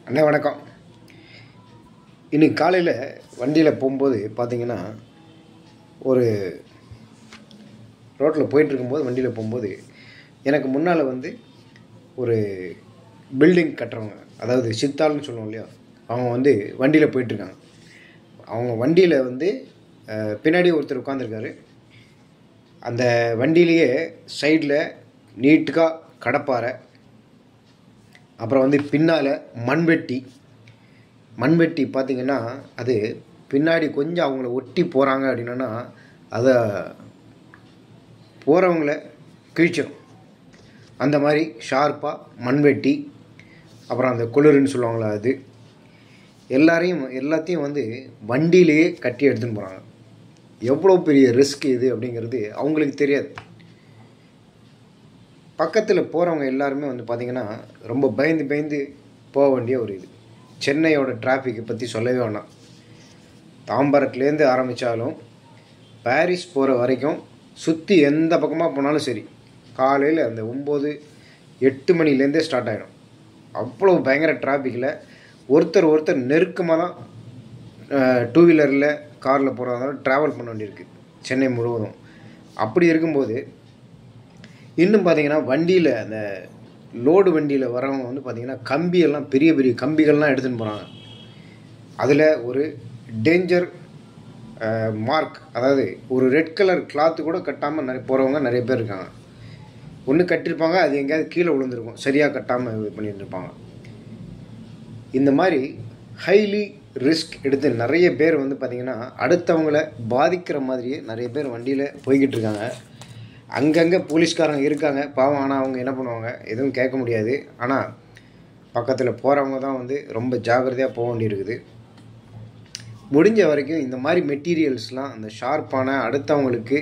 அண்ணே வணக்கம் இன்னைக்கு காலையில் வண்டியில் போகும்போது பார்த்தீங்கன்னா ஒரு ரோட்டில் போயிட்டுருக்கும்போது வண்டியில் போகும்போது எனக்கு முன்னால் வந்து ஒரு பில்டிங் கட்டுறவங்க அதாவது சித்தாள்னு சொல்லுவோம் இல்லையா அவங்க வந்து வண்டியில் போயிட்டுருக்காங்க அவங்க வண்டியில் வந்து அஹ், பின்னாடி ஒருத்தர் உட்காந்துருக்காரு அந்த வண்டியிலேயே சைடில் நீட்டுக்காக கடப்பாரை அப்புறம் வந்து பின்னால் மண்வெட்டி மண்வெட்டி பார்த்திங்கன்னா அது பின்னாடி கொஞ்சம் அவங்கள ஒட்டி போகிறாங்க அப்படின்னா அதை போகிறவங்கள கிழிச்சிடும் அந்த மாதிரி ஷார்ப்பாக மண்வெட்டி அப்புறம் அந்த குளிர்னு சொல்லுவாங்களா அது எல்லாரையும் எல்லாத்தையும் வந்து வண்டியிலேயே கட்டி எடுத்துன்னு போகிறாங்க எவ்வளோ பெரிய ரிஸ்க் இது அப்படிங்கிறது அவங்களுக்கு தெரியாது பக்கத்தில் போகிறவங்க எல்லாருமே வந்து பார்த்திங்கன்னா ரொம்ப பயந்து பயந்து போக வேண்டிய ஒரு இது சென்னையோட டிராஃபிக்கை பற்றி சொல்லவே வேணாம் தாம்பரத்துலேருந்து ஆரம்பித்தாலும் பாரிஸ் போகிற வரைக்கும் சுற்றி எந்த பக்கமாக போனாலும் சரி காலையில் அந்த ஒம்பது எட்டு மணிலேருந்தே ஸ்டார்ட் ஆகிடும் அவ்வளோ பயங்கர டிராஃபிக்கில் ஒருத்தர் ஒருத்தர் நெருக்கமாக தான் டூ வீலரில் காரில் போகிறதா இருந்தாலும் ட்ராவல் பண்ண வேண்டியிருக்கு சென்னை முழுவதும் அப்படி இருக்கும்போது இன்னும் பார்த்தீங்கன்னா வண்டியில் அந்த லோடு வண்டியில் வரவங்க வந்து பார்த்திங்கன்னா கம்பியெல்லாம் பெரிய பெரிய கம்பிகள்லாம் எடுத்துன்னு போகிறாங்க அதில் ஒரு டேஞ்சர் மார்க் அதாவது ஒரு ரெட் கலர் கிளாத்து கூட கட்டாமல் நிறைய போகிறவங்க நிறைய பேர் இருக்காங்க ஒன்று கட்டியிருப்பாங்க அது எங்கேயாவது கீழே விழுந்திருக்கும் சரியாக கட்டாமல் இது பண்ணிட்டு இருப்பாங்க இந்த மாதிரி ஹைலி ரிஸ்க் எடுத்து நிறைய பேர் வந்து பார்த்திங்கன்னா அடுத்தவங்கள பாதிக்கிற மாதிரியே நிறைய பேர் வண்டியில் போய்கிட்டு இருக்காங்க அங்கங்கே போலீஸ்காரங்க இருக்காங்க பாவம் ஆனால் அவங்க என்ன பண்ணுவாங்க எதுவும் கேட்க முடியாது ஆனால் பக்கத்தில் போகிறவங்க தான் வந்து ரொம்ப ஜாக்கிரதையாக போக வேண்டியிருக்குது முடிஞ்ச வரைக்கும் இந்த மாதிரி மெட்டீரியல்ஸ்லாம் அந்த ஷார்ப்பான அடுத்தவங்களுக்கு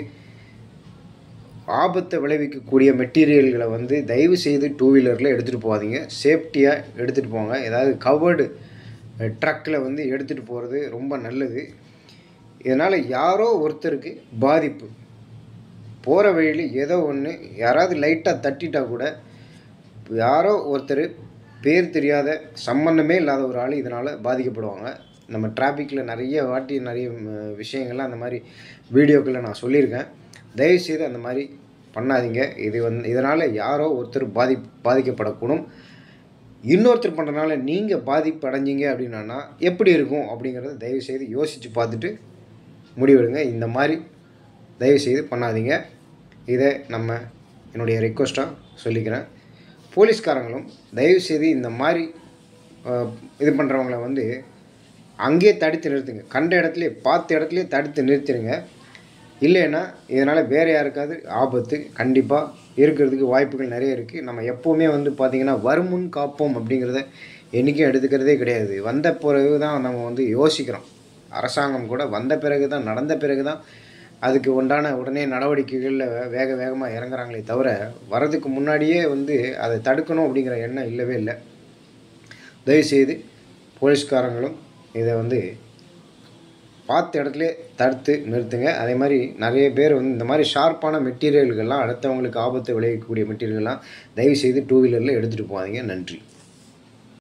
ஆபத்தை விளைவிக்கக்கூடிய மெட்டீரியல்களை வந்து தயவு செய்து டூ வீலரில் எடுத்துகிட்டு போகாதீங்க சேஃப்டியாக எடுத்துகிட்டு போங்க ஏதாவது கவர்டு ட்ரக்கில் வந்து எடுத்துகிட்டு போகிறது ரொம்ப நல்லது இதனால் யாரோ ஒருத்தருக்கு பாதிப்பு போகிற வழியில் ஏதோ ஒன்று யாராவது லைட்டாக தட்டிட்டா கூட யாரோ ஒருத்தர் பேர் தெரியாத சம்மந்தமே இல்லாத ஒரு ஆள் இதனால் பாதிக்கப்படுவாங்க நம்ம டிராஃபிக்கில் நிறைய வாட்டி நிறைய ம், விஷயங்கள்லாம் அந்த மாதிரி வீடியோக்களில் நான் சொல்லியிருக்கேன் தயவுசெய்து அந்த மாதிரி பண்ணாதீங்க இது வந்து இதனால் யாரோ ஒருத்தர் பாதி பாதிக்கப்படக்கூடும் இன்னொருத்தர் பண்ணுறதுனால நீங்கள் பாதிப்பு அடைஞ்சீங்க அப்படின்னா எப்படி இருக்கும் அப்படிங்கிறத தயவுசெய்து யோசித்து பார்த்துட்டு முடிவெடுங்க இந்த மாதிரி தயவுசெய்து பண்ணாதீங்க இதை நம்ம என்னுடைய ரெக்வஸ்ட்டாக சொல்லிக்கிறேன் போலீஸ்காரங்களும் தயவுசெய்து இந்த மாதிரி அஹ், இது பண்ணுறவங்கள வந்து அங்கேயே தடுத்து நிறுத்துங்க கண்ட இடத்துலையே பார்த்த இடத்துலையே தடுத்து நிறுத்திடுங்க இல்லைன்னா இதனால் வேறு யாருக்காவது ஆபத்து கண்டிப்பாக இருக்கிறதுக்கு வாய்ப்புகள் நிறைய இருக்குது நம்ம எப்போவுமே வந்து பார்த்திங்கன்னா வருமுன் காப்போம் அப்படிங்கிறத என்றைக்கும் எடுத்துக்கிறதே கிடையாது வந்த பிறகு தான் நம்ம வந்து யோசிக்கிறோம் அரசாங்கம் கூட வந்த பிறகு தான் நடந்த பிறகு தான் அதுக்கு உண்டான உடனே நடவடிக்கைகளில் வேக வேகமாக இறங்குறாங்களே தவிர வரதுக்கு முன்னாடியே வந்து அதை தடுக்கணும் அப்படிங்கிற எண்ணம் இல்லவே இல்லை தயவுசெய்து போலீஸ்காரங்களும் இதை வந்து பார்த்த இடத்துல தடுத்து நிறுத்துங்க அதே மாதிரி நிறைய பேர் வந்து இந்த மாதிரி ஷார்ப்பான மெட்டீரியல்கள்லாம் அடுத்தவங்களுக்கு ஆபத்தை விளைவிக்கக்கூடிய மெட்டீரியல்கள்லாம் தயவு செய்து டூ வீலரில் எடுத்துகிட்டு போகாதீங்க நன்றி